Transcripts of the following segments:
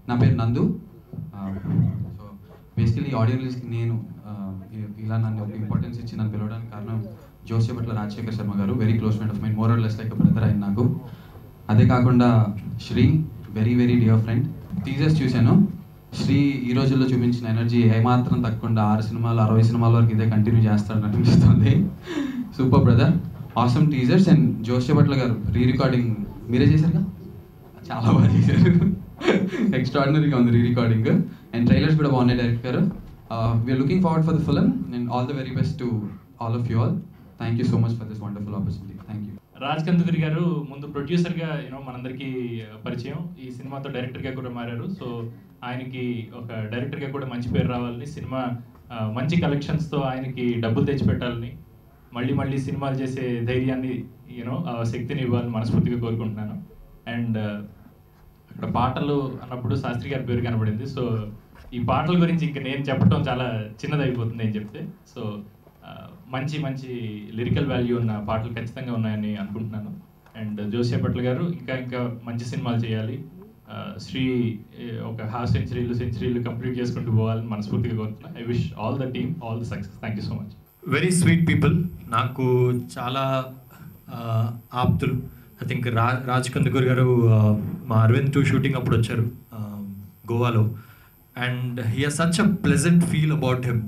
నా పేరు నందు సో బేసికలీ ఆడియో రిలీజ్కి నేను ఆ, ఇ- ఇలా నన్ను ఒక ఇంపార్టెన్స్ ఇచ్చి నన్ను పిలవడానికి కారణం జోసేపట్ల రాజశేఖర్ శర్మ గారు very close friend of mine more or less like brother అయిన నాకు అదే కాకుండా Sri very very dear friend teasers చూశాను శ్రీ ఈ రోజుల్లో చూపించిన ఎనర్జీ ఏమాత్రం తగ్గకుండా ఆరు సినిమాలు అరవై సినిమాల వరకు ఇదే కంటిన్యూ చేస్తాడని అనిపిస్తుంది super brother awesome teasers and జోసేపట్ల గారు రీ రికార్డింగ్ మీరే చేశారుగా చాలా బాగా చేశారు ఎక్స్ట్రాడినరీగా ఉంది రీ రికార్డింగ్ అండ్ ట్రైలర్స్ కూడా బాగున్నాయి డైరెక్ట్ గారు we're looking forward for the film and all the very best to all of you all thank you so much for this wonderful opportunity thank you Raj Kandukuri గారు ముందు ప్రొడ్యూసర్గా you know మనందరికీ పరిచయం ఈ సినిమాతో డైరెక్టర్గా కూడా మారారు సో ఆయనకి ఒక డైరెక్టర్గా కూడా మంచి పేరు రావాలని సినిమా ఆ, మంచి కలెక్షన్స్తో ఆయనకి డబ్బులు తెచ్చిపెట్టాలని మళ్ళీ మళ్ళీ సినిమాలు చేసే ధైర్యాన్ని యూనో శక్తిని ఇవ్వాలని మనస్ఫూర్తిగా కోరుకుంటున్నాను అండ్ అక్కడ పాటలు అన్నప్పుడు శాస్త్రి గారి పేరు కనబడింది సో ఈ పాటల గురించి ఇంకా నేను చెప్పడం చాలా చిన్నది అయిపోతుంది అని చెప్తే సో ఆ, మంచి మంచి లిరికల్ వాల్యూ ఉన్న పాటలు ఖచ్చితంగా ఉన్నాయని అనుకుంటున్నాను అండ్ జోసేపట్ల గారు ఇంకా ఇంకా మంచి సినిమాలు చేయాలి ఆ, శ్రీ ఏ, ఒక హాఫ్ సెంచరీలు సెంచరీలు కంప్లీట్ చేసుకుంటూ పోవాలని మనస్ఫూర్తిగా కోరుతున్నాను I wish all the team all the success thank you so much very sweet people నాకు చాలా ఆ, ఆప్తులు ఐ థింక్ రా రాజ్ కందుకూర్ గారు ఆ, మా అరవింద్ టూ షూటింగ్ అప్పుడు వచ్చారు ఆ, గోవాలో and he such a pleasant feel about him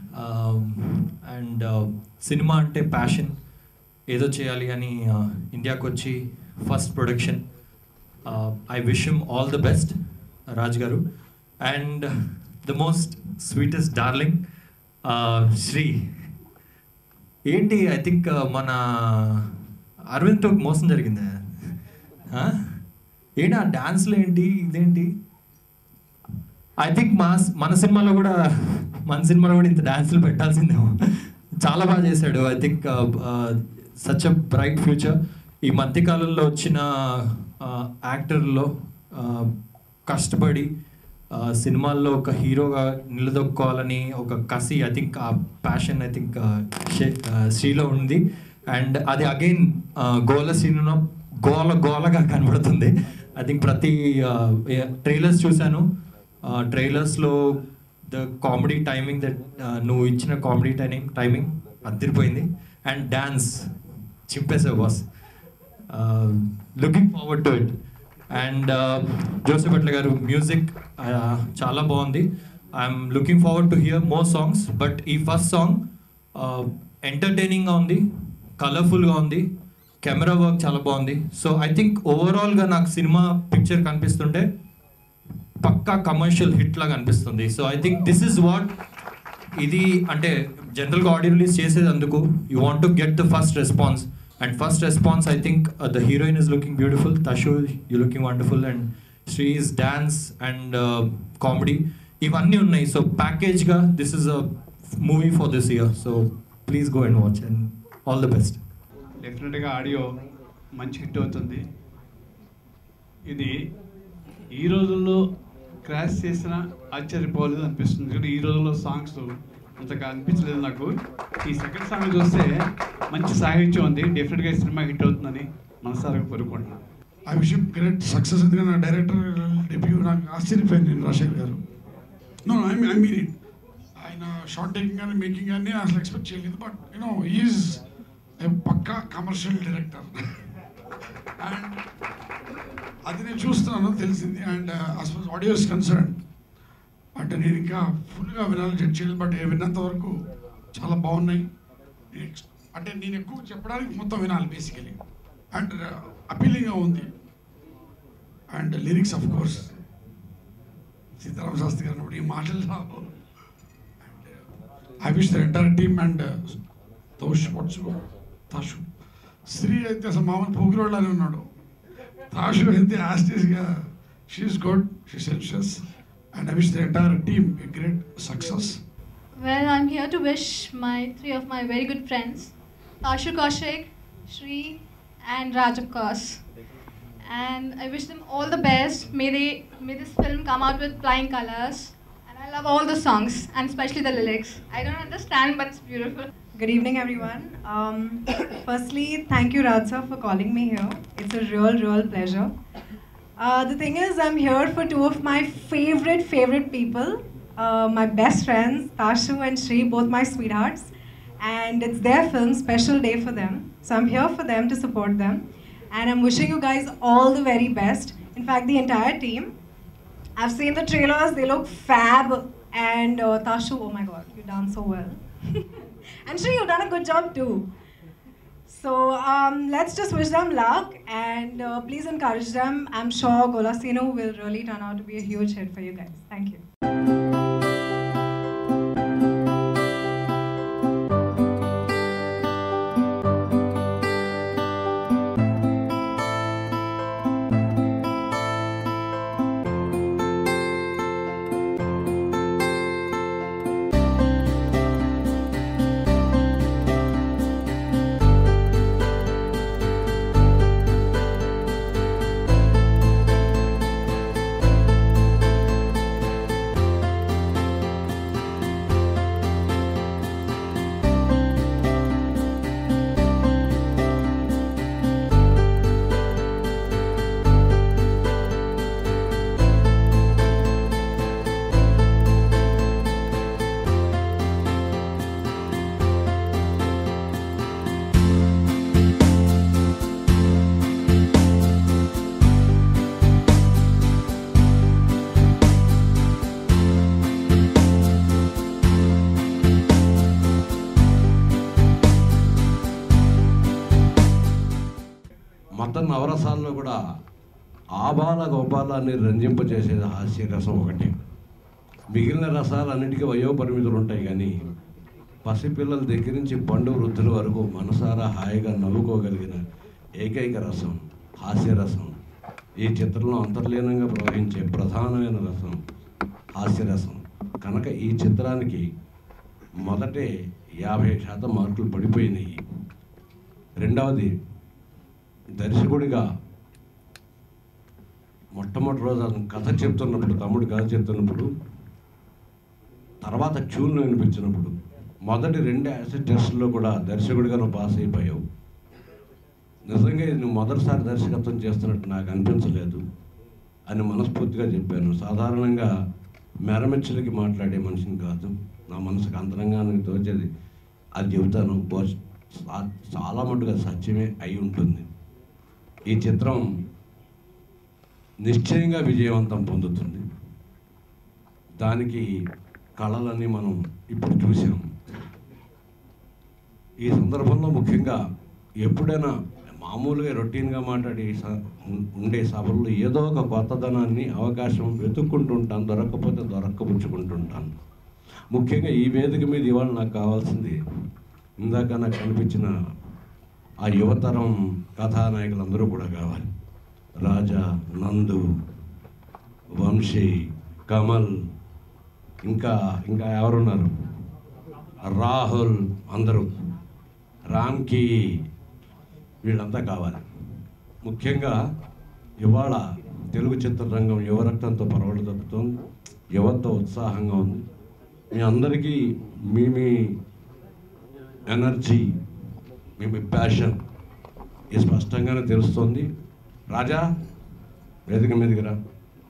and cinema అంటే ప్యాషన్ ఏదో చేయాలి అని ఆ, ఇండియాకి వచ్చి first production I wish him all the best Raj గారు and the most sweetest darling Sri ఏంటి ఐ థింక్ మన అరవింద్తో మోసం జరిగిందా ఆ? ఏంటి ఆ డాన్స్లు ఏంటి ఇదేంటి ఐ థింక్ మా మన సినిమాలో కూడా మన సినిమాలో కూడా ఇంత డాన్సులు పెట్టాల్సిందేమో చాలా బాగా చేశాడు I think such a bright future ఈ మధ్యకాలంలో వచ్చిన యాక్టర్లో కష్టపడి ఆ, సినిమాల్లో ఒక హీరోగా నిలదొక్కోవాలని ఒక కసి ఐ థింక్ ఆ ప్యాషన్ ఐ థింక్ శ్రీలో ఉంది అండ్ అది అగైన్ గోల సీనులో గోల గోలగా కనబడుతుంది ఐ థింక్ ప్రతి ట్రైలర్స్ చూశాను ట్రైలర్స్లో ద కామెడీ టైమింగ్ దట్ నువ్వు ఇచ్చిన కామెడీ టైమింగ్ టైమింగ్ అదిరిపోయింది అండ్ డ్యాన్స్ చింపేసావు boss looking forward to it and Joseph Atla గారు మ్యూజిక్ చాలా బాగుంది I'm looking forward to hear more songs but ఈ ఫస్ట్ సాంగ్ ఎంటర్టైనింగ్గా ఉంది కలర్ఫుల్గా ఉంది కెమెరా వర్క్ చాలా బాగుంది సో ఐ థింక్ ఓవరాల్గా నాకు సినిమా పిక్చర్ కనిపిస్తుంటే పక్కా కమర్షియల్ హిట్ లాగా అనిపిస్తుంది so I think this is what ఇది అంటే జనరల్గా ఆడియో రిలీజ్ చేసేది అందుకు you want to get the first response and first response I think the heroine is looking beautiful Tashu you looking wonderful and Sri's dance and comedy ఇవన్నీ ఉన్నాయి so ప్యాకేజ్గా this is a movie for this year so please go and watch and all the best డెఫినెట్గా audio మంచి hit అవుతుంది ఇది ఈ రోజుల్లో crash చేసిన ఆశ్చర్యపోలేదు అనిపిస్తుంది కానీ ఈ రోజుల్లో సాంగ్స్ అంతగా అనిపించలేదు నాకు ఈ సెకండ్ సాంగ్ చూస్తే మంచి సాహిత్యం ఉంది డెఫినెట్గా ఈ సినిమా హిట్ అవుతుందని మనసారా కోరుకుంటున్నాను ఐ విష్ గ్రేట్ సక్సెస్ ఎందుకంటే నా డైరెక్టర్ డెబ్యూ నాకు ఆశ్చర్యపోయింది నేను రాజశేఖర్ గారు no I mean I mean it ఆయన షార్ట్ టేకింగ్ కానీ మేకింగ్ కానీ అసలు ఎక్స్పెక్ట్ చేయలేదు బట్ యూనో ఈజ్ పక్కా కమర్షియల్ డైరెక్టర్ అండ్ అది నేను చూస్తున్నాను తెలిసింది and as for audio is concern అంటే నేను ఇంకా ఫుల్గా వినాలని జడ్జ్ చేయలేదు బట్ విన్నంత వరకు చాలా బాగున్నాయి Next- అంటే నేను ఎక్కువ చెప్పడానికి మొత్తం వినాలి బేసికలీ అండ్ అపీలింగ్గా ఉంది and lyrics of course Sitarama Sastry గారు అన్నప్పుడు ఈ మాటలు రావు I wish the entire team and Tosh what's Tashu Sri అయితే అసలు మామూలు పోగిరోళ్ళని ఉన్నాడు తాషు అయితే యాస్టీస్గా she's good she sensuous and I wish the entire team great success Well, I'm here to wish my three of my very good friends, Ashu Kaushik, Shri, and Raj, of course. And I wish them all the best. May they may this film come out with flying colors. And I love all the songs and especially the lyrics. I don't understand, but it's beautiful. Good evening, everyone. Um, firstly, thank you, Raj sir, for calling me here. It's a real, real pleasure. Uh, the thing is, I'm here for two of my favorite, favorite people. Uh, my best friends, Tashu and Shri, both my sweethearts. And it's their film, special day for them. So I'm here for them to support them. And I'm wishing you guys all the very best. In fact, the entire team. I've seen the trailers, they look fab. And uh, Tashu, oh my god, you dance so well. and Shri, you've done a good job too. So um, let's just wish them luck and uh, please encourage them. I'm sure Golasino will really turn out to be a huge hit for you guys. Thank you. మొత్తం నవరసాల్లో కూడా ఆబాల గోపాలాన్ని రంజింపచేసేది హాస్యరసం ఒకటి మిగిలిన రసాలన్నిటికీ వయోపరిమితులు ఉంటాయి కానీ పసిపిల్లల దగ్గర నుంచి పండు వృద్ధుల వరకు మనసారా హాయిగా నవ్వుకోగలిగిన ఏకైక రసం హాస్యరసం ఈ చిత్రంలో అంతర్లీనంగా ప్రవహించే ప్రధానమైన రసం హాస్యరసం కనుక ఈ చిత్రానికి మొదటే యాభై శాతం మార్కులు పడిపోయినాయి రెండవది దర్శకుడిగా మొట్టమొదటి రోజు అతను కథ చెప్తున్నప్పుడు తమ్ముడు కథ చెప్తున్నప్పుడు తర్వాత ట్యూన్లు వినిపించినప్పుడు మొదటి రెండు యాసిడ్ టెస్టుల్లో కూడా దర్శకుడిగా నువ్వు పాస్ అయిపోయావు నిజంగా ఇది నువ్వు మొదటిసారి దర్శకత్వం చేస్తున్నట్టు నాకు అనిపించలేదు అని మనస్ఫూర్తిగా చెప్పాను సాధారణంగా మెరమెచ్చలకి మాట్లాడే మనిషిని కాదు నా మనసుకు అంతరంగానికి తోచేది అది చెబుతాను బహుశా చా- చాలా మటుగా సత్యమే అయి ఉంటుంది ఈ చిత్రం నిశ్చయంగా విజయవంతం పొందుతుంది దానికి కళలన్నీ మనం ఇప్పుడు చూసాం ఈ సందర్భంలో ముఖ్యంగా ఎప్పుడైనా మామూలుగా రొటీన్గా మాట్లాడి స- ఉం- ఉండే సభల్లో ఏదో ఒక కొత్తదనాన్ని అవకాశం వెతుక్కుంటుంటాను దొరకకపోతే దొరక్కపుచ్చుకుంటుంటాను ముఖ్యంగా ఈ వేదిక మీద ఇవాళ నాకు కావాల్సింది ఇందాక నాకు కనిపించిన ఆ యువతరం కథానాయకులందరూ కూడా కావాలి రాజా నందు వంశీ కమల్ ఇంకా ఇంకా ఎవరున్నారు రాహుల్ అందరూ రామ్కి వీళ్ళంతా కావాలి ముఖ్యంగా ఇవాళ తెలుగు చిత్రరంగం యువరక్తంతో పరవళ్ళు తప్పుతోంది యువత ఉత్సాహంగా ఉంది మీ అందరికీ మీ మీ ఎనర్జీ మీ మీ ప్యాషన్ ఇది స్పష్టంగానే తెలుస్తుంది రాజా వేదిక మీదకి రా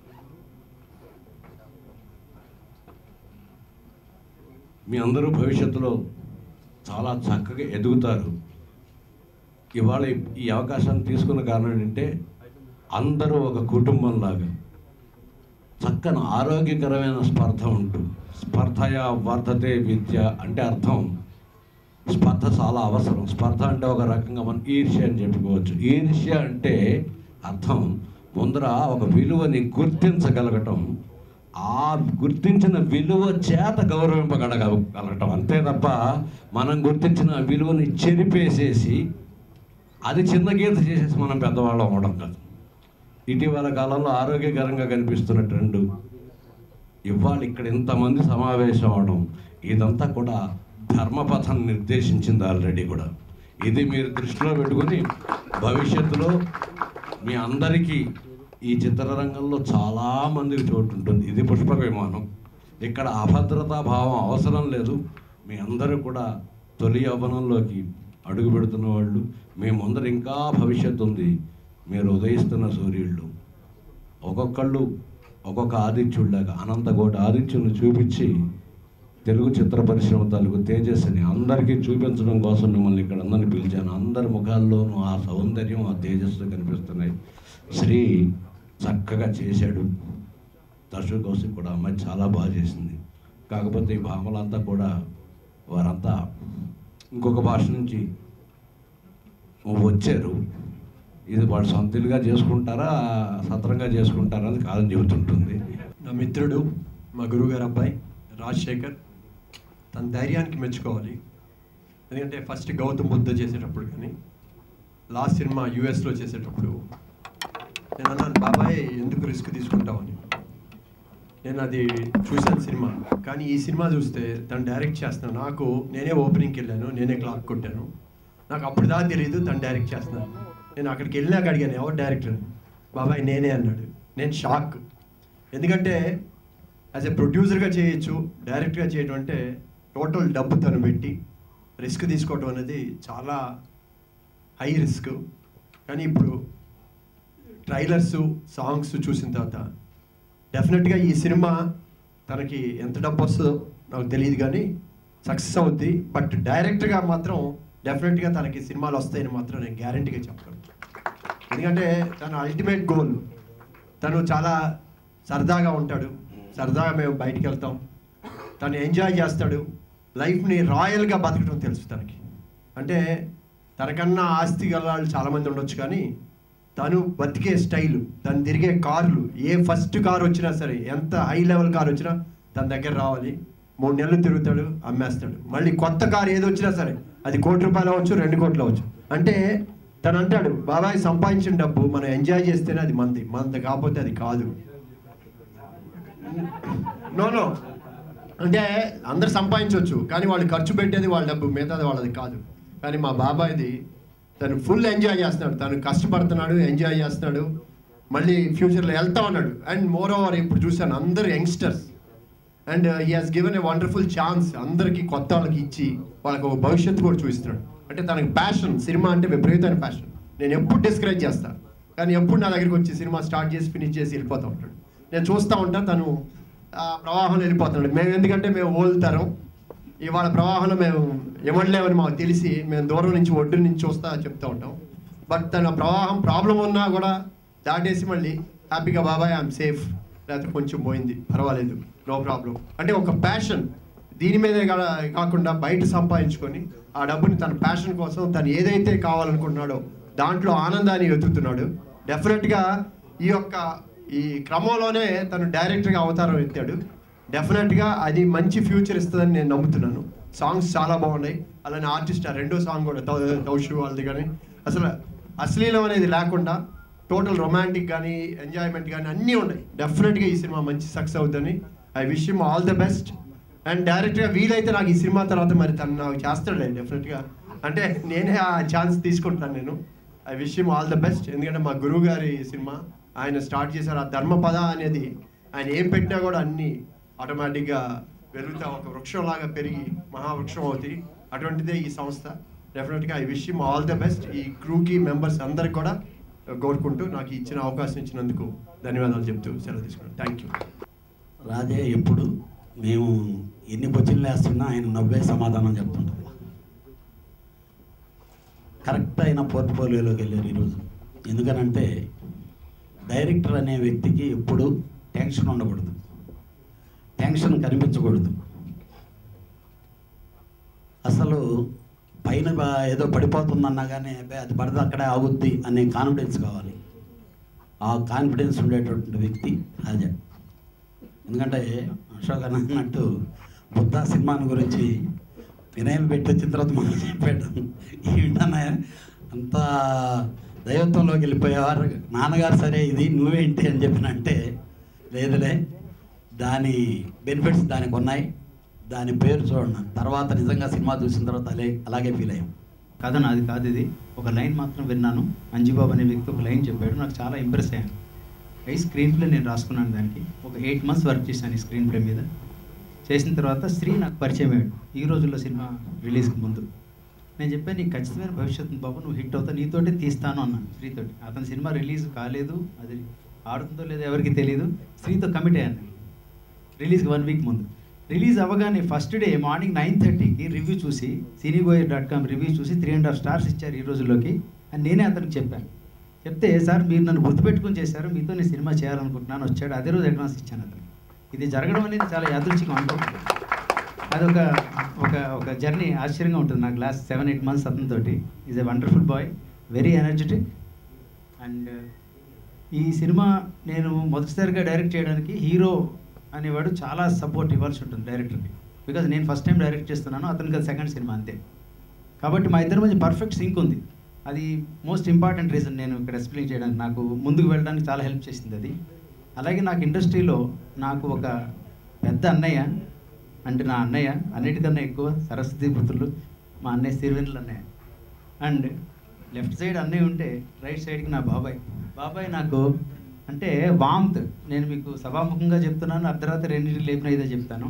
మీ అందరూ భవిష్యత్తులో చాలా చక్కగా ఎదుగుతారు ఇవాళ ఈ- ఈ అవకాశాన్ని తీసుకున్న కారణం ఏంటంటే అందరూ ఒక కుటుంబంలాగా చక్కని ఆరోగ్యకరమైన స్పర్ధ ఉంటూ స్పర్ధయ వర్ధతే విద్య అంటే అర్థం స్పర్ధ చాలా అవసరం స్పర్ధ అంటే ఒక రకంగా మనం ఈర్ష్య అని చెప్పుకోవచ్చు ఈర్ష్య అంటే అర్థం ముందర ఒక విలువని గుర్తించగలగటం ఆ గుర్తించిన విలువ చేత గౌరవింపగలగలగటం అంతే తప్ప మనం గుర్తించిన ఆ విలువని చెరిపేసేసి అది చిన్న గీత చేసేసి మనం పెద్దవాళ్ళం అవడం కాదు ఇటీవల కాలంలో ఆరోగ్యకరంగా కనిపిస్తున్న ట్రెండ్ ఇవాళ ఇక్కడ ఇంతమంది సమావేశం అవడం ఇదంతా కూడా ధర్మపథం నిర్దేశించింది ఆల్రెడీ కూడా ఇది మీరు దృష్టిలో పెట్టుకుని భవిష్యత్తులో మీ అందరికీ ఈ చిత్రరంగంలో చాలా మందికి చోటు ఉంటుంది ఇది పుష్పక విమానం ఇక్కడ అభద్రతా భావం అవసరం లేదు మీ అందరూ కూడా తొలి యవ్వనంలోకి అడుగు పెడుతున్న వాళ్ళు మీ ముందర ఇంకా భవిష్యత్తు ఉంది మీరు ఉదయిస్తున్న సూర్యుళ్ళు ఒక్కొక్కళ్ళు ఒక్కొక్క ఆదిత్యుడిలాగా అనంతకోటి ఆదిత్యుని చూపించి తెలుగు చిత్ర పరిశ్రమ తాలూకు తేజస్సుని అందరికీ చూపించడం కోసం మిమ్మల్ని ఇక్కడ అందరిని పిలిచాను అందరి ముఖాల్లోనూ ఆ సౌందర్యం ఆ తేజస్సు కనిపిస్తున్నాయి శ్రీ చక్కగా చేశాడు దర్శక కౌశిక్ కూడా అమ్మాయి చాలా బాగా చేసింది కాకపోతే ఈ భామలంతా కూడా వారంతా ఇంకొక భాష నుంచి వచ్చారు ఇది వాళ్ళు సొంతలుగా చేసుకుంటారా సత్రంగా చేసుకుంటారా అని కాదని చెబుతుంటుంది నా మిత్రుడు మా గురువుగారు అబ్బాయి రాజశేఖర్ తన ధైర్యానికి మెచ్చుకోవాలి ఎందుకంటే ఫస్ట్ గౌతమ్ బుద్ధ చేసేటప్పుడు కానీ లాస్ట్ సినిమా యూఎస్లో చేసేటప్పుడు నేను అన్నాను బాబాయ్ ఎందుకు రిస్క్ తీసుకుంటామని నేను అది చూశాను సినిమా కానీ ఈ సినిమా చూస్తే తను డైరెక్ట్ చేస్తున్నాను నాకు నేనే ఓపెనింగ్కి వెళ్ళాను నేనే క్లాక్ కొట్టాను నాకు అప్పుడు దాకా తెలియదు తను డైరెక్ట్ చేస్తున్నాను నేను అక్కడికి వెళ్ళినాక అడిగాను ఎవరు డైరెక్టర్ బాబాయ్ నేనే అన్నాడు నేను షాక్ ఎందుకంటే యాజ్ ఎ ప్రొడ్యూసర్గా చేయొచ్చు డైరెక్ట్గా చేయడం అంటే టోటల్ డబ్బు తను పెట్టి రిస్క్ తీసుకోవడం అనేది చాలా హై రిస్క్ కానీ ఇప్పుడు ట్రైలర్స్ సాంగ్స్ చూసిన తర్వాత డెఫినెట్గా ఈ సినిమా తనకి ఎంత డబ్బు వస్తుందో నాకు తెలియదు కానీ సక్సెస్ అవుద్ది బట్ డైరెక్ట్గా మాత్రం డెఫినెట్గా తనకి సినిమాలు వస్తాయని మాత్రం నేను గ్యారంటీగా చెప్పగలను ఎందుకంటే తన అల్టిమేట్ గోల్ తను చాలా సరదాగా ఉంటాడు సరదాగా మేము బయటికి వెళ్తాం తను ఎంజాయ్ చేస్తాడు లైఫ్ని రాయల్గా బతకడం తెలుసు తనకి అంటే తనకన్నా ఆస్తి గల వాళ్ళు చాలామంది ఉండొచ్చు కానీ తను బతికే స్టైల్ తను తిరిగే కార్లు ఏ ఫస్ట్ కార్ వచ్చినా సరే ఎంత హై లెవెల్ కార్ వచ్చినా తన దగ్గర రావాలి మూడు నెలలు తిరుగుతాడు అమ్మేస్తాడు మళ్ళీ కొత్త కార్ ఏది వచ్చినా సరే అది కోటి రూపాయలు అవ్వచ్చు రెండు కోట్లు అవ్వచ్చు అంటే తను అంటాడు బాబాయ్ సంపాదించిన డబ్బు మనం ఎంజాయ్ చేస్తేనే అది మంది మనది కాకపోతే అది కాదు నో నో అంటే అందరు సంపాదించవచ్చు కానీ వాళ్ళు ఖర్చు పెట్టేది వాళ్ళ డబ్బు మిగతాది వాళ్ళది కాదు కానీ మా బాబాయ్ది తను ఫుల్ ఎంజాయ్ చేస్తున్నాడు తను కష్టపడుతున్నాడు ఎంజాయ్ చేస్తున్నాడు మళ్ళీ ఫ్యూచర్లో వెళ్తా ఉన్నాడు అండ్ మోర్ ఓవర్ ఇప్పుడు చూశాను అందరు youngsters and he has given a wonderful chance అందరికీ కొత్త వాళ్ళకి ఇచ్చి వాళ్ళకి ఒక భవిష్యత్తు కూడా చూపిస్తున్నాడు అంటే తనకి ప్యాషన్ సినిమా అంటే విపరీతమైన ప్యాషన్ నేను ఎప్పుడు డిస్కరేజ్ చేస్తాను కానీ ఎప్పుడు నా దగ్గరికి వచ్చి సినిమా స్టార్ట్ చేసి ఫినిష్ చేసి వెళ్ళిపోతూ ఉంటాడు నేను చూస్తూ ఉంటాను తను ఆ ప్రవాహంలో వెళ్ళిపోతున్నాడు మేము ఎందుకంటే మేము ఓల్తారం ఇవాళ ప్రవాహంలో మేము ఇవ్వలేమని మాకు తెలిసి మేము దూరం నుంచి ఒడ్డు నుంచి చూస్తా చెప్తూ ఉంటాం బట్ తన ప్రవాహం ప్రాబ్లం ఉన్నా కూడా దాటేసి మళ్ళీ హ్యాపీగా బాబాయ్ ఐఎమ్ సేఫ్ లేకపోతే కొంచెం పోయింది పర్వాలేదు నో ప్రాబ్లం అంటే ఒక ప్యాషన్ దీని మీదే కా- కాకుండా బయట సంపాదించుకొని ఆ డబ్బుని తన ప్యాషన్ కోసం తను ఏదైతే కావాలనుకుంటున్నాడో దాంట్లో ఆనందాన్ని వెతుకుతున్నాడు డెఫినెట్గా ఈ యొక్క ఈ క్రమంలోనే తను డైరెక్టర్గా అవతారం ఎత్తాడు డెఫినెట్గా అది మంచి ఫ్యూచర్ ఇస్తుందని నేను నమ్ముతున్నాను సాంగ్స్ చాలా బాగున్నాయి అలానే ఆర్టిస్ట్ ఆ రెండో సాంగ్ కూడా తౌ- తౌషు వాళ్ళది కానీ అసలు అశ్లీలం అనేది లేకుండా టోటల్ రొమాంటిక్ కానీ ఎంజాయ్మెంట్ కానీ అన్నీ ఉన్నాయి డెఫినెట్గా ఈ సినిమా మంచి సక్సెస్ అవుతుంది I wish him all the best and డైరెక్ట్గా వీలైతే నాకు ఈ సినిమా తర్వాత మరి తను నాకు చేస్తాడులే డెఫినెట్గా అంటే నేనే ఆ ఛాన్స్ తీసుకుంటాను నేను I wish him all the best ఎందుకంటే మా గురువు గారి సినిమా ఆయన స్టార్ట్ చేశారు ఆ ధర్మపద అనేది ఆయన ఏం పెట్టినా కూడా అన్ని ఆటోమేటిక్గా పెరుగుతా ఒక వృక్షంలాగా పెరిగి మహావృక్షం అవుతాయి అటువంటిదే ఈ సంస్థ డెఫినెట్గా I wish him all the best ఈ క్రూకి మెంబర్స్ అందరికి కూడా కోరుకుంటూ నాకు ఇచ్చిన అవకాశం ఇచ్చినందుకు ధన్యవాదాలు చెప్తూ సెలవు తీసుకున్నాను థ్యాంక్ యూ రాజే ఎప్పుడు మేము ఎన్ని క్వశ్చన్లు వేస్తున్నా ఆయన నవ్వే సమాధానం చెప్తుంటాం కరెక్ట్ అయిన పోర్ట్ఫోలియోలోకి వెళ్ళారు ఈరోజు ఎందుకనంటే డైరెక్టర్ అనే వ్యక్తికి ఎప్పుడు టెన్షన్ ఉండకూడదు టెన్షన్ కనిపించకూడదు అసలు పైన బా- ఏదో పడిపోతుందన్నా కానీ "అబ్బే, అది పడితే అక్కడే ఆగుద్ది అనే కాన్ఫిడెన్స్ కావాలి ఆ కాన్ఫిడెన్స్ ఉండేటటువంటి వ్యక్తి రాజా ఎందుకంటే అశోక్ అన్న అన్నట్టు బుద్ధ సినిమాని గురించి వినయం పెట్టి వచ్చిన తర్వాత మనం చెప్పాడు ఏంటన్నా అంత దైవత్వంలోకి వెళ్ళిపోయేవారు నాన్నగారు సరే ఇది నువ్వేంటి అని చెప్పినంటే లేదులే దాని బెనిఫిట్స్ దానికి ఉన్నాయి దాని పేరు చూడండి తర్వాత నిజంగా సినిమా చూసిన తర్వాత అలే అలాగే ఫీల్ అయ్యాం కథ నాది కాదు ఇది ఒక లైన్ మాత్రం విన్నాను అంజీబాబు అనే వ్యక్తి ఒక లైన్ చెప్పాడు నాకు చాలా ఇంప్రెస్ అయ్యాను ఈ స్క్రీన్ ప్లే నేను రాసుకున్నాను దానికి ఒక ఎయిట్ మంత్స్ వర్క్ చేశాను ఈ స్క్రీన్ ప్లే మీద చేసిన తర్వాత శ్రీ నాకు పరిచయం అయ్యాడు ఈ రోజుల్లో సినిమా రిలీజ్కి ముందు నేను చెప్పాను నీకు ఖచ్చితమైన భవిష్యత్తు ఉంది బాబు నువ్వు హిట్ అవుతా నీతోటే తీస్తాను అన్నాను శ్రీతోటి అతని సినిమా రిలీజ్ కాలేదు అది ఆడుతుందో లేదో ఎవరికి తెలియదు శ్రీతో కమిట్ అయ్యాను రిలీజ్కి వన్ వీక్ ముందు రిలీజ్ అవ్వగానే ఫస్ట్ డే మార్నింగ్ నైన్ థర్టీకి రివ్యూ చూసి సినీగోయర్ డాట్ కామ్ రివ్యూ చూసి త్రీ అండ్ హాఫ్ స్టార్స్ ఇచ్చారు ఈ రోజుల్లోకి అని నేనే అతనికి చెప్పాను చెప్తే సార్ మీరు నన్ను గుర్తుపెట్టుకుని చేశారు మీతో నేను సినిమా చేయాలనుకుంటున్నాను వచ్చాడు అదే రోజు అడ్వాన్స్ ఇచ్చాను అతనికి ఇది జరగడం అనేది చాలా యాదృచ్ఛికం అనుకోకుండా అదొక ఒక ఒక జర్నీ ఆశ్చర్యంగా ఉంటుంది నాకు లాస్ట్ సెవెన్ ఎయిట్ మంత్స్ అతనితోటి is a wonderful boy very energetic and ఈ సినిమా నేను మొదటిసారిగా డైరెక్ట్ చేయడానికి హీరో అనేవాడు చాలా సపోర్ట్ ఇవ్వాల్సి ఉంటుంది డైరెక్టర్కి బికాజ్ నేను ఫస్ట్ టైం డైరెక్ట్ చేస్తున్నాను అతనికి అది సెకండ్ సినిమా అంతే కాబట్టి మా ఇద్దరి మధ్య పర్ఫెక్ట్ సింక్ ఉంది అది మోస్ట్ ఇంపార్టెంట్ రీజన్ నేను ఇక్కడ ఎక్స్ప్లెయిన్ చేయడానికి నాకు ముందుకు వెళ్ళడానికి చాలా హెల్ప్ చేసింది అది అలాగే నాకు ఇండస్ట్రీలో నాకు ఒక పెద్ద అన్నయ్య అంటే నా అన్నయ్య అన్నిటికన్నా ఎక్కువ సరస్వతి పుత్రులు మా అన్నయ్య సిరివెన్నులు అన్నయ్య అండ్ లెఫ్ట్ సైడ్ అన్నయ్య ఉంటే రైట్ సైడ్కి నా బాబాయ్ బాబాయ్ నాకు అంటే వామ్త్ నేను మీకు సభాముఖంగా చెప్తున్నాను అర్ధరాత్రి రెండింటికి లేపిన ఇదే చెప్తాను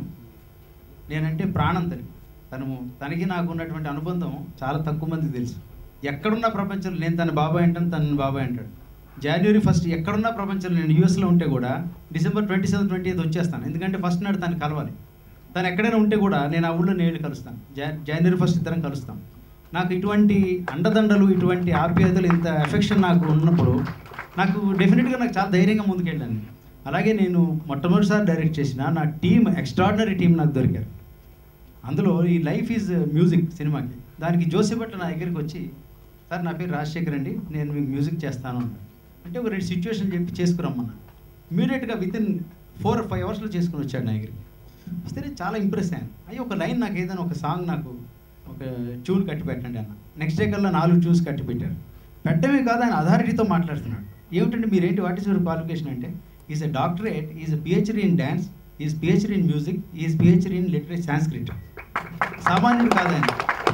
నేనంటే ప్రాణం తనకి తను తనకి నాకు ఉన్నటువంటి అనుబంధం చాలా తక్కువ మందికి తెలుసు ఎక్కడున్న ప్రపంచంలో నేను తన బాబాయ్ అంటాను తన బాబాయ్ అంటాడు జనవరి ఫస్ట్ ఎక్కడున్న ప్రపంచంలో నేను యూఎస్లో ఉంటే కూడా December twenty seven twenty eighth వచ్చేస్తాను ఎందుకంటే ఫస్ట్ నాడు తను కలవాలి తను ఎక్కడైనా ఉంటే కూడా నేను ఆ ఊళ్ళో నేను కలుస్తాను జా జనవరి ఫస్ట్ ఇద్దరం కలుస్తాం నాకు ఇటువంటి అండదండలు ఇటువంటి ఆప్యాయతలు ఇంత ఎఫెక్షన్ నాకు ఉన్నప్పుడు నాకు డెఫినెట్గా నాకు చాలా ధైర్యంగా ముందుకెళ్ళాను అలాగే నేను మొట్టమొదటిసారి డైరెక్ట్ చేసిన నా టీం ఎక్స్ట్రాడినరీ టీం నాకు దొరికారు అందులో ఈ లైఫ్ ఈజ్ మ్యూజిక్ సినిమాకి దానికి జోసెఫట్ల నా దగ్గరికి వచ్చి సార్ నా పేరు రాజశేఖర్ అండి నేను మీకు మ్యూజిక్ చేస్తాను అన్నాడు అంటే ఒక రెండు సిచ్యువేషన్ చెప్పి చేసుకురమ్మన్నా ఇమీడియట్గా విత్ ఇన్ ఫోర్ ఫైవ్ అవర్స్లో చేసుకుని వచ్చాడు నా దగ్గరికి వస్తే నేను చాలా ఇంప్రెస్ అయ్యాను అయ్యి ఒక లైన్ నాకు ఏదైనా ఒక సాంగ్ నాకు ఒక ట్యూన్ కట్టి పెట్టండి అన్న నెక్స్ట్ డే కల్లా నాలుగు ట్యూన్స్ కట్టి పెట్టారు పెట్టడమే కాదు ఆయన అథారిటీతో మాట్లాడుతున్నాడు ఏమిటంటే మీరేంటి వాట్ ఈస్ యువర్ క్వాలిఫికేషన్ అంటే is a doctorate is PhD in dance is PhD in music is PhD in literature Sanskrit సామాన్యుడు కాదు ఆయన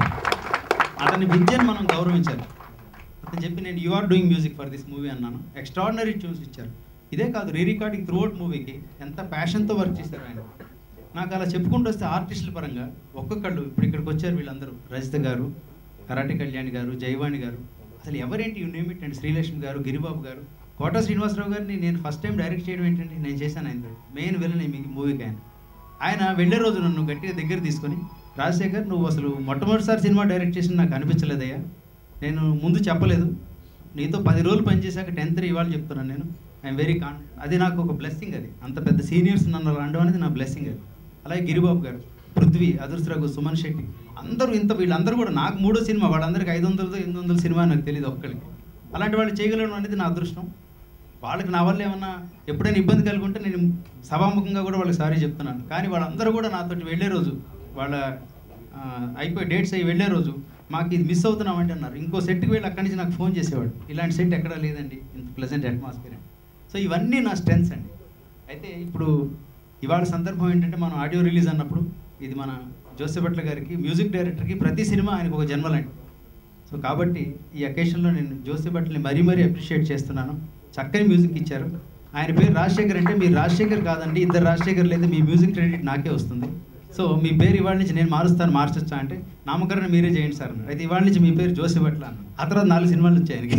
అతని విద్యను మనం గౌరవించాలి అతను చెప్పి నేను you are doing music for this movie అన్నాను ఎక్స్ట్రాడినరీ ట్యూన్స్ ఇచ్చారు ఇదే కాదు రీ రికార్డింగ్ త్రూఅవుట్ మూవీకి ఎంత ప్యాషన్తో వర్క్ చేశారు ఆయన నాకు అలా చెప్పుకుంటూ వస్తే ఆర్టిస్టుల పరంగా ఒక్కొక్కళ్ళు ఇప్పుడు ఇక్కడికి వచ్చారు వీళ్ళందరూ రజిత గారు కరాటి కళ్యాణ్ గారు జైవాణి గారు అసలు ఎవరేంటి యూ నేమ్ ఇట్ అండి శ్రీలక్ష్మి గారు గిరిబాబు గారు కోట శ్రీనివాసరావు గారిని నేను ఫస్ట్ టైం డైరెక్ట్ చేయడం ఏంటండి నేను చేశాను ఆయన మెయిన్ విలన్ మీ మూవీకి ఆయన ఆయన వెళ్ళే రోజు నన్ను గట్టిగా దగ్గర తీసుకొని రాజశేఖర్ నువ్వు అసలు మొట్టమొదటిసారి సినిమా డైరెక్ట్ చేసిన నాకు అనిపించలేదయ్యా నేను ముందు చెప్పలేదు నీతో పది రోజులు పనిచేశాక టెన్త్ ఇవాళ చెప్తున్నాను నేను ఐఎమ్ వెరీ కాన్ అది నాకు ఒక బ్లెస్సింగ్ అది అంత పెద్ద సీనియర్స్ నన్ను అనడం అనేది నా బ్లెస్సింగ్ అది అలాగే గిరిబాబు గారు పృథ్వీ అదుర్స్రఘు సుమన్ శెట్టి అందరూ ఇంత వీళ్ళందరూ కూడా నాకు మూడో సినిమా వాళ్ళందరికీ ఐదు వందలతో ఎనిమిది వందల సినిమా నాకు తెలియదు ఒక్కరికి అలాంటి వాళ్ళు చేయగలడం అనేది నా అదృష్టం వాళ్ళకి నా వల్ల ఏమన్నా ఎప్పుడైనా ఇబ్బంది కలిగి ఉంటే నేను సభాముఖంగా కూడా వాళ్ళకి సారీ చెప్తున్నాను కానీ వాళ్ళందరూ కూడా నాతోటి వెళ్ళే రోజు వాళ్ళ ఆ, అయిపోయి డేట్స్ అయ్యి వెళ్ళే రోజు మాకు ఇది మిస్ అవుతున్నామంటే అన్నారు ఇంకో సెట్కి వెళ్ళి అక్కడి నుంచి నాకు ఫోన్ చేసేవాడు ఇలాంటి సెట్ ఎక్కడా లేదండి ఇంత ప్లెజెంట్ అట్మాస్ఫియర్ సో ఇవన్నీ నా స్ట్రెంగ్స్ అండి అయితే ఇప్పుడు ఇవాళ సందర్భం ఏంటంటే మనం ఆడియో రిలీజ్ అన్నప్పుడు ఇది మన జోసెఫట్ల గారికి మ్యూజిక్ డైరెక్టర్కి ప్రతి సినిమా ఆయనకు ఒక జన్మలండి సో కాబట్టి ఈ అకేషన్లో నేను జోసెఫట్లని మరీ మరీ అప్రిషియేట్ చేస్తున్నాను చక్కని మ్యూజిక్ ఇచ్చారు ఆయన పేరు రాజశేఖర్ అంటే మీరు రాజశేఖర్ కాదండి ఇద్దరు రాజశేఖర్ లేదా మీ మ్యూజిక్ క్రెడిట్ నాకే వస్తుంది సో మీ పేరు ఇవాళ నుంచి నేను మారుస్తాను మార్చొచ్చా అంటే నామకరణ మీరే చేయండి సార్ అన్నారు. అయితే ఇవాళ నుంచి మీ పేరు జోసెఫట్ల అన్న ఆ తర్వాత నాలుగు సినిమాలు వచ్చాయి ఆయనకి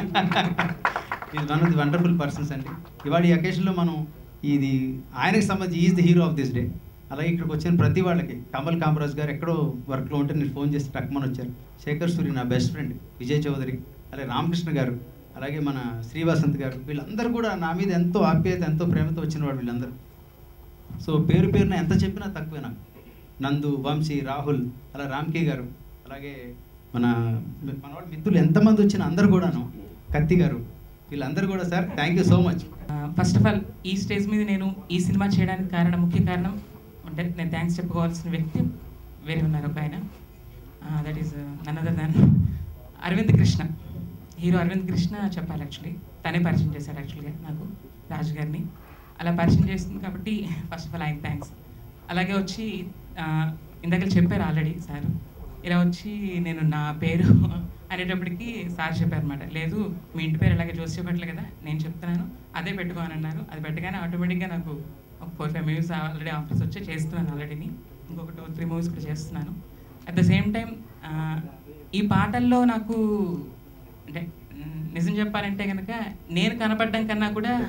is one of the wonderful persons అండి ఇవాళ ఈ అకేషన్లో మనం ఇది ఆయనకి సంబంధించి is the hero of this day అలాగే ఇక్కడికి వచ్చిన ప్రతి వాళ్ళకి కమల్ కామరాజ్ గారు ఎక్కడో వర్క్లో ఉంటే నేను ఫోన్ చేసి టక్మని వచ్చారు శేఖర్ సూరి నా బెస్ట్ ఫ్రెండ్ విజయ్ చౌదరి అలాగే రామకృష్ణ గారు అలాగే మన శ్రీవాసంత్ గారు వీళ్ళందరూ కూడా నా మీద ఎంతో ఆప్యాయత ఎంతో ప్రేమతో వచ్చిన వాళ్ళు వీళ్ళందరూ సో పేరు పేరున ఎంత చెప్పినా తక్కువే నాకు నందు వంశీ రాహుల్ అలా రామ్కే గారు అలాగే మన మన వాళ్ళ మిత్రులు ఎంతమంది వచ్చినా అందరు కూడాను కత్తి గారు వీళ్ళందరూ కూడా sir thank you so much first of all ఈ స్టేజ్ మీద నేను ఈ సినిమా చేయడానికి కారణం ముఖ్య కారణం అంటే నేను థ్యాంక్స్ చెప్పుకోవాల్సిన వ్యక్తి వేరే ఉన్నారు ఒక ఆయన that is none other than Aravind Krishna hero Aravind Krishna చెప్పాలి యాక్చువల్లీ తనే పరిచయం చేశాడు యాక్చువల్గా నాకు రాజు గారిని అలా పరిచయం చేస్తుంది కాబట్టి ఫస్ట్ ఆఫ్ ఆల్ ఆయన థ్యాంక్స్ అలాగే వచ్చి ఆ, ఇందాక చెప్పారు ఆల్రెడీ సార్ ఇలా వచ్చి నేను నా పేరు అనేటప్పటికి సార్ చెప్పారు అనమాట లేదు మీ ఇంటి పేరు ఇలాగే చూసి చెప్పట్లే కదా నేను చెప్తున్నాను అదే పెట్టుకోని అన్నారు అది పెట్టగానే ఆటోమేటిక్గా నాకు ఒక four five movies already offers వచ్చి చేస్తున్నాను ఆల్రెడీని ఇంకొక టూ త్రీ మూవీస్ కూడా చేస్తున్నాను అట్ ద సేమ్ టైం ఈ పాటల్లో నాకు అంటే మ్, నిజం చెప్పాలంటే కనుక నేను కనపడడం కన్నా కూడా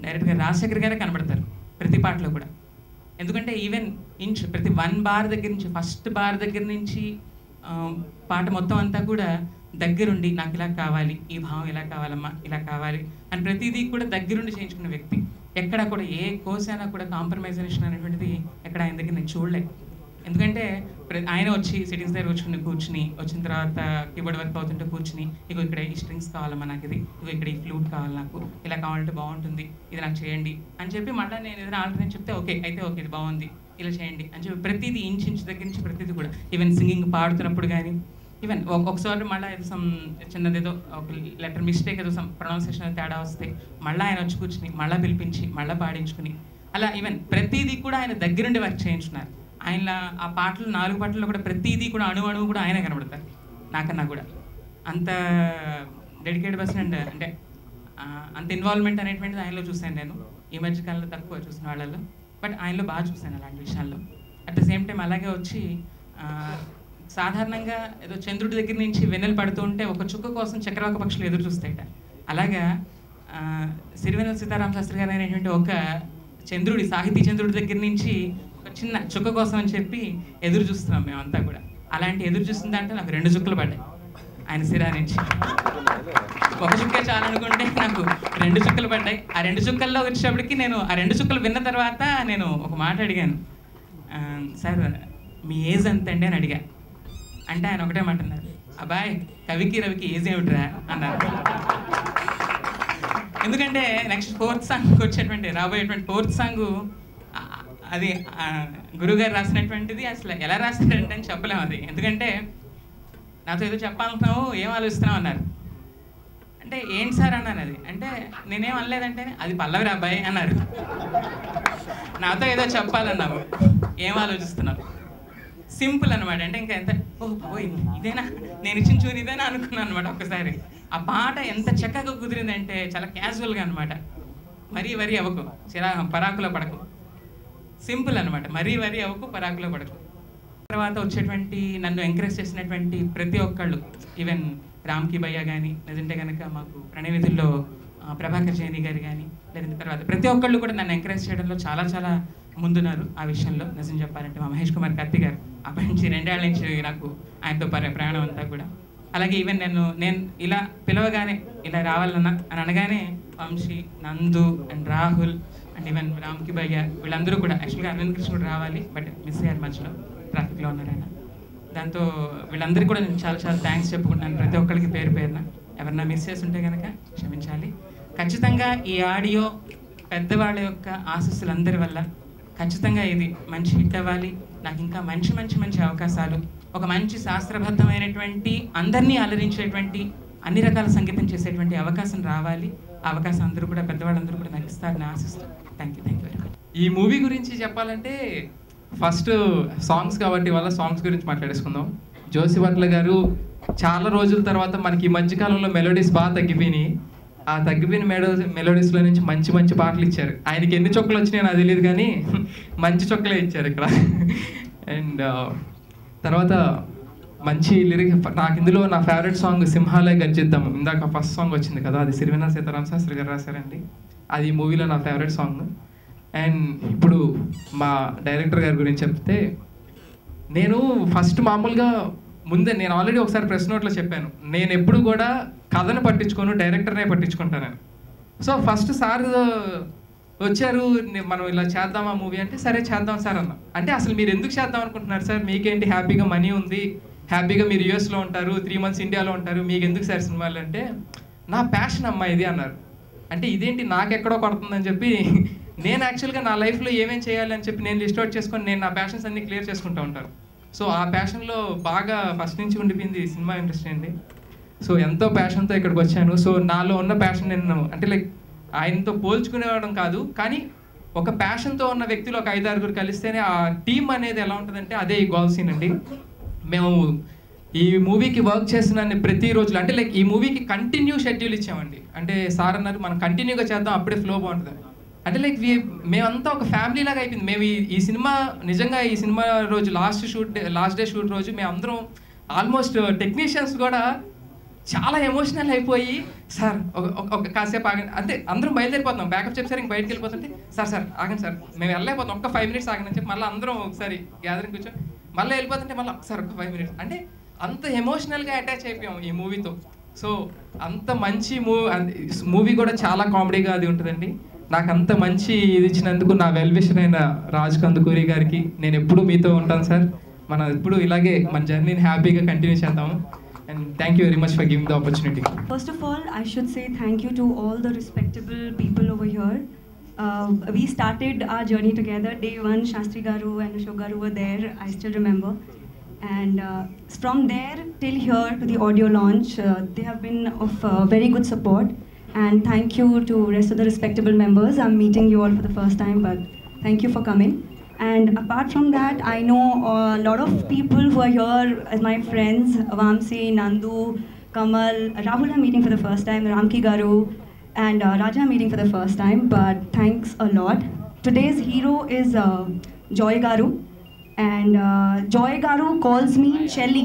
డైరెక్ట్గా రాజశేఖర్ గారే కనబడతారు ప్రతి పాటలో కూడా ఎందుకంటే ఈవెన్ ఇంచ్ ప్రతి వన్ బార్ దగ్గర నుంచి ఫస్ట్ బార్ దగ్గర నుంచి ఆ, పాట మొత్తం అంతా కూడా దగ్గరుండి నాకు ఇలా కావాలి ఈ భావం ఇలా కావాలమ్మా ఇలా కావాలి అని ప్రతిదీ కూడా దగ్గరుండి చేయించుకున్న వ్యక్తి ఎక్కడ కూడా ఏ కోసైనా కూడా కాంప్రమైజేషన్ అనేటువంటిది ఎక్కడ ఆయన దగ్గర నేను చూడలేదు ఎందుకంటే ప్ర- ఆయన వచ్చి సిట్టింగ్స్ దగ్గర కూర్చుని కూర్చుని వచ్చిన తర్వాత కీబోర్డ్ వర్క్ అవుతుంటే కూర్చుని ఇగో ఇక్కడ ఈ స్ట్రింగ్స్ కావాలమ్మా నాకు ఇది ఇగో ఇక్కడ ఈ ఫ్లూట్ కావాలి నాకు ఇలా కావాలంటే బాగుంటుంది ఇది నాకు చేయండి అని చెప్పి మళ్ళీ నేను ఏదైనా ఆల్టర్నేట్ చెప్తే ఓకే అయితే ఓకే ఇది బాగుంది ఇలా చేయండి అని చెప్పి ప్రతిదీ ఇంచ్ ఇంచ్ దగ్గర నుంచి ప్రతిదీ కూడా ఈవెన్ సింగింగ్ పాడుతున్నప్పుడు కానీ ఈవెన్ ఒకసారి మళ్ళీ ఏదో సమ్ చిన్నది ఏదో ఒక లెటర్ మిస్టేక్ ఏదో సమ్ ప్రొనౌన్సియేషన్ తేడా వస్తే మళ్ళీ ఆయన వచ్చి కూర్చుని మళ్ళీ పిలిపించి మళ్ళీ పాడించుకుని అలా ఈవెన్ ప్రతిదీ కూడా ఆయన దగ్గరుండి వర్క్ చేయించున్నారు ఆయన ఆ పాటలు నాలుగు పాటల్లో కూడా ప్రతిదీ కూడా అణు అణువు కూడా ఆయనే కనబడతారు నాకన్నా కూడా అంత డెడికేట్ పర్సన్ అండ్ అంటే ఆ, అంత ఇన్వాల్వ్మెంట్ అనేటువంటిది ఆయనలో చూశాను నేను ఈ మధ్య కాలంలో తక్కువ చూసిన వాళ్ళల్లో బట్ ఆయనలో బాగా చూశాను అలాంటి విషయాల్లో అట్ ద సేమ్ టైం అలాగే వచ్చి ఆ, సాధారణంగా ఏదో చంద్రుడి దగ్గర నుంచి వెన్నెలు పడుతూ ఉంటే ఒక చుక్క కోసం చక్రవాక పక్షులు ఎదురు చూస్తాయట అలాగా ఆ, సిరివెన్నెల సీతారామ శాస్త్రి గారు అనేటువంటి ఒక చంద్రుడి సాహితీ చంద్రుడి దగ్గర నుంచి ఒక చిన్న చుక్క కోసం అని చెప్పి ఎదురు చూస్తున్నాం మేమంతా కూడా అలాంటి ఎదురు చూస్తున్న దాంట్లో నాకు రెండు చుక్కలు పడ్డాయి ఆయన సిరా నుంచి ఒక చుక్కే చాలనుకుంటే నాకు రెండు చుక్కలు పడ్డాయి ఆ రెండు చుక్కల్లో వచ్చేటప్పటికి నేను ఆ రెండు చుక్కలు విన్న తర్వాత నేను ఒక మాట అడిగాను "ఆ, సార్ మీ ఏజ్ ఎంత అండి అని అడిగా అంటే ఆయన ఒకటే మాట అన్నారు అబ్బాయ్ కవికి రవికి ఏజ్ ఏమిట్రా అన్నారు ఎందుకంటే నెక్స్ట్ ఫోర్త్ సాంగ్ వచ్చేటువంటి రాబోయేటువంటి ఫోర్త్ సాంగ్ అది ఆ, గురుగారు రాసినటువంటిది అసలు ఎలా రాశారంటే అని చెప్పలేము అది ఎందుకంటే నాతో ఏదో చెప్పాలనుకున్నావు ఏం ఆలోచిస్తున్నావు అన్నారు అంటే ఏంటి సార్ అన్నాను అది అంటే నేనేం అనలేదంటే అది పల్లవి అబ్బాయి అన్నారు నాతో ఏదో చెప్పాలన్నావు ఏం ఆలోచిస్తున్నావు సింపుల్ అనమాట అంటే ఇంకా ఎంత ఓ పోయి ఇదేనా నేను ఇచ్చిన చూని ఇదేనా అనుకున్నాను అనమాట ఒక్కసారి ఆ పాట ఎంత చక్కగా కుదిరిందంటే చాలా క్యాజువల్గా అనమాట మరీ వరి అవ్వకు చిరా పరాకులో పడకు సింపుల్ అనమాట మరీ వరి అవ్వకు పరాకులో పడకు తర్వాత వచ్చేటువంటి నన్ను ఎంకరేజ్ చేసినటువంటి ప్రతి ఒక్కళ్ళు ఈవెన్ రామ్కి భయ్య కానీ లేదంటే కనుక మాకు ప్రణయవిధుల్లో ఆ, ప్రభాకర్ జైని గారు కానీ లేదంటే తర్వాత ప్రతి ఒక్కళ్ళు కూడా నన్ను ఎంకరేజ్ చేయడంలో చాలా చాలా ముందున్నారు ఆ విషయంలో నిజం చెప్పాలంటే మా మహేష్ కుమార్ కత్తి గారు అప్పటి నుంచి రెండేళ్ల నుంచి నాకు ఆయనతో పరి ప్రయాణం అంతా కూడా అలాగే ఈవెన్ నేను నేను ఇలా పిలవగానే ఇలా రావాలన్నా అని అనగానే వంశీ నందు అండ్ రాహుల్ అండ్ ఈవెన్ రామ్కి భయ్య వీళ్ళందరూ కూడా యాక్చువల్గా అరవింద్ కృష్ణ కూడా రావాలి బట్ మిస్ అయ్యారు మధ్యలో ట్రాఫిక్లో ఉన్నారు ఆయన దాంతో వీళ్ళందరికీ కూడా నేను చాలా చాలా థ్యాంక్స్ చెప్పుకుంటున్నాను ప్రతి ఒక్కరికి పేరు పేరున ఎవరన్నా మిస్ చేసి ఉంటే కనుక క్షమించాలి ఖచ్చితంగా ఈ ఆడియో పెద్దవాళ్ళ యొక్క ఆశస్సులందరి వల్ల ఖచ్చితంగా ఇది మంచి హిట్ అవ్వాలి నాకు ఇంకా మంచి మంచి మంచి అవకాశాలు ఒక మంచి శాస్త్రబద్ధమైనటువంటి అందరినీ అలరించేటువంటి అన్ని రకాల సంగీతం చేసేటువంటి అవకాశం రావాలి ఆ అవకాశం అందరూ కూడా పెద్దవాళ్ళందరూ కూడా నాకు ఇస్తారని ఆశిస్తూ thank you thank you very much ఈ మూవీ గురించి చెప్పాలంటే ఫస్ట్ సాంగ్స్ కాబట్టి వాళ్ళ సాంగ్స్ గురించి మాట్లాడేసుకుందాం జోసి భట్ల గారు చాలా రోజుల తర్వాత మనకి ఈ మధ్యకాలంలో మెలోడీస్ బాగా తగ్గిపోయినాయి ఆ తగ్గిపోయిన మెలో మెలోడీస్లో నుంచి మంచి మంచి పాటలు ఇచ్చారు ఆయనకి ఎన్ని చొక్కలు వచ్చినాయో నాకు తెలియదు కానీ మంచి చొక్కలే ఇచ్చారు ఇక్కడ అండ్ తర్వాత మంచి లిరిక్ నాకు ఇందులో నా ఫేవరెట్ సాంగ్ సింహాలయ గర్జిద్దాం ఇందాక ఫస్ట్ సాంగ్ వచ్చింది కదా అది సిరివెన సీతారాం శాస్త్రి గారు రాశారండి అది ఈ మూవీలో నా ఫేవరెట్ సాంగ్ అండ్ ఇప్పుడు మా డైరెక్టర్ గారి గురించి చెప్తే నేను ఫస్ట్ మామూలుగా ముందే నేను ఆల్రెడీ ఒకసారి ప్రెస్ నోట్లో చెప్పాను నేను ఎప్పుడు కూడా కథను పట్టించుకోను డైరెక్టర్నే పట్టించుకుంటాను సో ఫస్ట్ సార్ వచ్చారు నే- మనం ఇలా చేద్దామా మూవీ అంటే సరే చేద్దాం సార్ అన్న అంటే అసలు మీరు ఎందుకు చేద్దాం అనుకుంటున్నారు సార్ మీకేంటి హ్యాపీగా మనీ ఉంది హ్యాపీగా మీరు యూఎస్లో ఉంటారు త్రీ మంత్స్ ఇండియాలో ఉంటారు మీకు ఎందుకు సార్ సినిమాలు అంటే నా ప్యాషన్ అమ్మా ఇది అన్నారు అంటే ఇదేంటి నాకెక్కడో కొడుతుందని చెప్పి నేను యాక్చువల్గా నా లైఫ్లో ఏమేం చేయాలి అని చెప్పి నేను లిస్ట్ అవుట్ చేసుకొని నేను నా ప్యాషన్స్ అన్ని క్లియర్ చేసుకుంటూ ఉంటాను సో ఆ ప్యాషన్లో బాగా ఫస్ట్ నుంచి ఉండిపోయింది సినిమా ఇండస్ట్రీ అండి సో ఎంతో ప్యాషన్తో ఇక్కడికి వచ్చాను సో నాలో ఉన్న ప్యాషన్ నేను అంటే లైక్ ఆయనతో పోల్చుకునేవడం కాదు కానీ ఒక ప్యాషన్తో ఉన్న వ్యక్తులు ఒక ఐదు ఆరుగురు కలిస్తేనే ఆ టీం అనేది ఎలా ఉంటుందంటే అదే ఈ గోల్ సీన్ అండి మేము ఈ మూవీకి వర్క్ చేసిన ప్రతి రోజులు అంటే లైక్ ఈ మూవీకి కంటిన్యూ షెడ్యూల్ ఇచ్చామండి అంటే సార్ అన్నారు మనం కంటిన్యూగా చేద్దాం అప్పుడే ఫ్లో బాగుంటుంది అంటే లైక్ వి మేమంతా ఒక ఫ్యామిలీ లాగా అయిపోయింది మేము ఈ- ఈ సినిమా నిజంగా ఈ సినిమా రోజు last shoot last day shoot రోజు మేము అందరం ఆల్మోస్ట్ టెక్నీషియన్స్ కూడా చాలా ఎమోషనల్ అయిపోయి సార్ ఒక ఒక- ఒక కాసేపు ఆగండి అంతే అందరం బయలుదేరిపోతున్నాం బ్యాకప్ చెప్పి సార్ ఇంక బయటకు వెళ్ళిపోతుంటే సార్ సార్ ఆగండి సార్ మేము వెళ్ళలేకపోతాం ఒక్క ఫైవ్ మినిట్స్ ఆగండి అని చెప్పి మళ్ళీ అందరం ఒకసారి గ్యాదరింగ్ కూర్చొని మళ్ళీ వెళ్ళిపోతుంటే మళ్ళీ ఒకసారి ఒక ఫైవ్ మినిట్స్ అంటే అంత ఎమోషనల్గా అటాచ్ అయిపోయాం ఈ మూవీతో సో అంత మంచి మూవీ మూవీ కూడా చాలా కామెడీగా అది ఉంటుందండి నాకు అంత మంచి ఇది ఇచ్చినందుకు నా వెల్ విషర్ అయిన రాజ్ కందుకూరి గారికి నేను ఎప్పుడూ మీతో ఉంటాను సార్ మనం ఎప్పుడు ఇలాగే మన జర్నీని హ్యాపీగా కంటిన్యూ చేద్దాము and thank you very much for giving the opportunity First of all, I should say thank you to all the respectable people over here. Uh, we started our journey together. Day one, Shastri Garu and Ashok Garu were there. I still remember. And uh, from there till here to the audio launch, uh, they have been of uh, very good support. And thank you to rest of the respectable members. I'm meeting you all for the first time, but thank you for coming. And apart from that, I know a lot of people who are here as my friends, Vamsi, Nandu, Kamal, Rahul I'm meeting for the first time, Ramki Garu, and uh, Raja I'm meeting for the first time, but thanks a lot. Today's hero is uh, Joy Garu, and uh, Joy Garu calls me Chelly.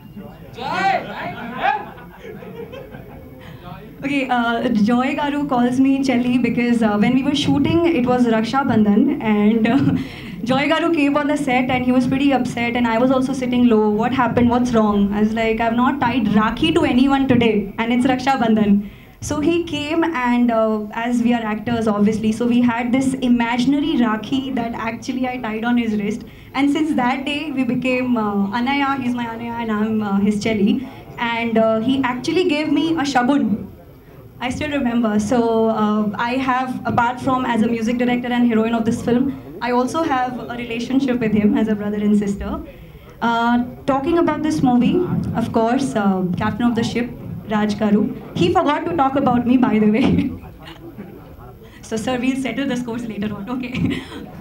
Okay, uh, Joy Garu calls me Chelly because uh, when we were shooting, it was Raksha Bandhan, and uh, Joy Garu came on the set and he was pretty upset, and I was also sitting low. What happened? What's wrong? I was like, I've not tied Rakhi to anyone today, and it's Raksha Bandhan. So he came, and uh, as we are actors, obviously, so we had this imaginary Rakhi that actually I tied on his wrist. And since that day, we became uh, Anaya, he's my Anaya, and I'm uh, his Chelly. And uh, he actually gave me a shagun. I still remember. So uh, I have, apart from as a music director and heroine of this film, I also have a relationship with him as a brother and sister. Uh, talking about this movie, of course, uh, captain of the ship, Raj Karu. He forgot to talk about me, by the way. so, sir, we'll settle the scores later on. Okay.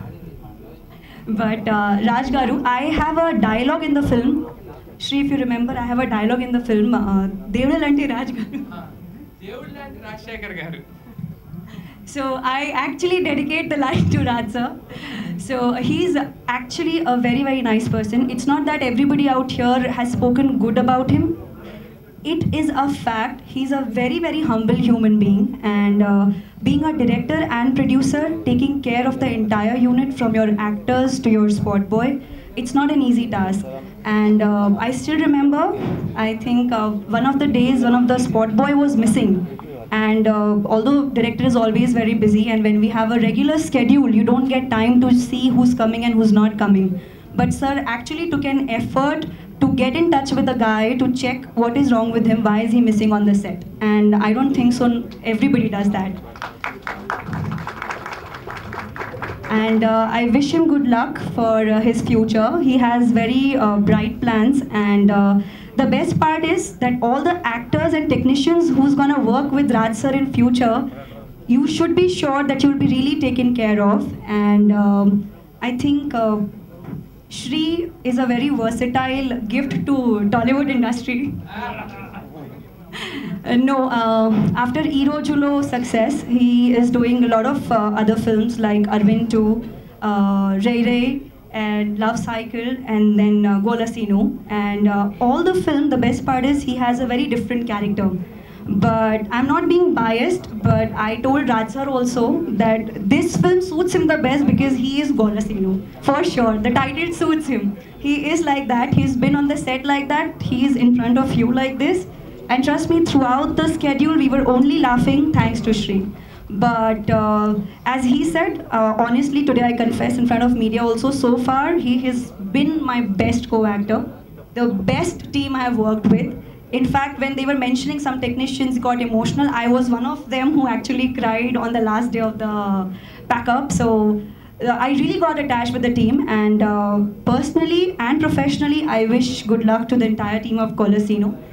but uh, Raj Garu, I have a dialogue in the film. Shri, if you remember, I have a dialogue in the film. Uh, Devdalanti Raj Garu. దేవుడు లాంటి రాజశేఖర్ గారు So I actually dedicate the line to Raj sir. So he's actually a very very nice person. It's not that everybody out here has spoken good about him. It is a fact. He's a very very humble human being, and uh, being a director and producer, taking care of the entire unit from your actors to your spot boy, it's not an easy task. And uh, I still remember, I think uh, one of the days, one of the spot boy was missing. And uh, although director is always very busy, and when we have a regular schedule, you don't get time to see who's coming and who's not coming. But sir actually took an effort to get in touch with the guy to check what is wrong with him, why is he missing on the set. And I don't think so. Everybody does that. and uh, I wish him good luck for uh, his future. He has very uh, bright plans, and uh, the best part is that all the actors and technicians who's gonna work with Raj sir in future, you should be sure that you'll be really taken care of. And um, I think uh, Shri is a very versatile gift to Tollywood industry. Uh, no, uh, after Iro Julo success, he is doing a lot of uh, other films like Arvind 2, uh, Ray Ray, and Love Cycle, and then uh, Golasino. And uh, all the film, the best part is he has a very different character. But I'm not being biased, but I told Raj sir also that this film suits him the best because he is Golasino. For sure, the title suits him. He is like that, he's been on the set like that, he is in front of you like this. And trust me, throughout the schedule, we were only laughing thanks to Shri. But uh, as he said, uh, honestly, today I confess in front of media also, so far he has been my best co-actor, the best team I have worked with. In fact, when they were mentioning some technicians got emotional, I was one of them who actually cried on the last day of the pack up. So uh, I really got attached with the team, and uh, personally and professionally, I wish good luck to the entire team of Colosino.